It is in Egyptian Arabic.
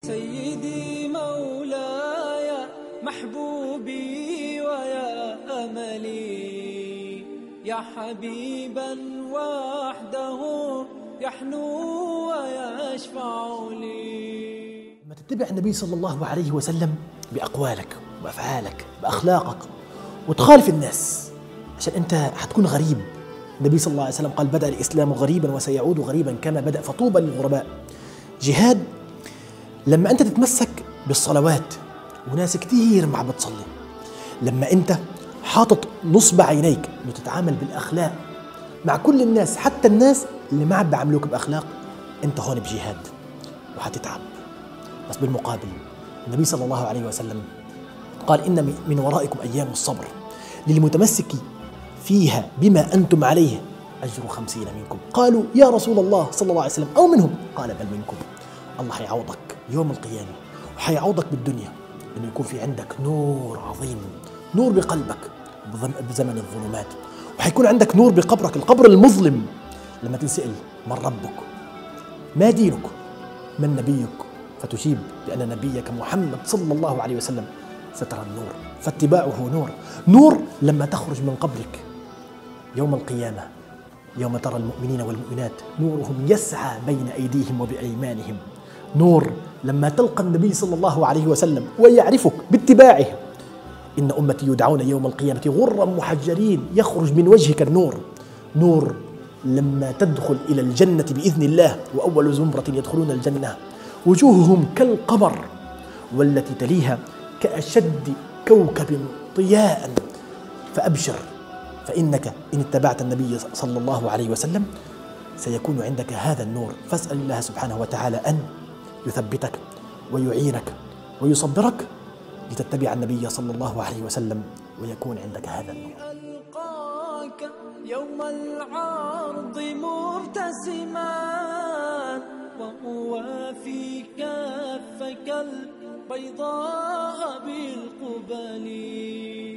سيدي مولاي محبوبي ويا أملي يا حبيبا وحده يحنو ويشفع لي لما تتبع النبي صلى الله عليه وسلم بأقوالك وأفعالك بأخلاقك وتخالف الناس عشان أنت حتكون غريب النبي صلى الله عليه وسلم قال بدأ الإسلام غريبا وسيعود غريبا كما بدأ فطوبى للغرباء جهاد لما أنت تتمسك بالصلوات وناس كتير مع بتصلي لما أنت حاطط نصب عينيك انه تتعامل بالاخلاق مع كل الناس حتى الناس اللي ما عم بيعاملوك باخلاق انت هون بجهاد وحتتعب بس بالمقابل النبي صلى الله عليه وسلم قال ان من ورائكم ايام الصبر للمتمسك فيها بما انتم عليه اجر خمسين منكم قالوا يا رسول الله صلى الله عليه وسلم او منهم قال بل منكم الله حيعوضك يوم القيامه وحيعوضك بالدنيا انه يكون في عندك نور عظيم نور بقلبك بزمن الظلمات وحيكون عندك نور بقبرك القبر المظلم لما تنسأل من ربك ما دينك من نبيك فتجيب بأن نبيك محمد صلى الله عليه وسلم سترى النور فاتباعه نور نور لما تخرج من قبرك يوم القيامة يوم ترى المؤمنين والمؤمنات نورهم يسعى بين أيديهم وبأيمانهم نور لما تلقى النبي صلى الله عليه وسلم ويعرفك باتباعه إن أمتي يدعون يوم القيامة غرا محجرين يخرج من وجهك النور نور لما تدخل إلى الجنة بإذن الله وأول زمرة يدخلون الجنة وجوههم كالقمر والتي تليها كأشد كوكب ضياء فأبشر فإنك إن اتبعت النبي صلى الله عليه وسلم سيكون عندك هذا النور فاسأل الله سبحانه وتعالى أن يثبتك ويعينك ويصبرك لتتبع النبي صلى الله عليه وسلم ويكون عندك هذا النور ألقاك يوم العرض مرتسما وأوافي كفك البيضاء بالقبل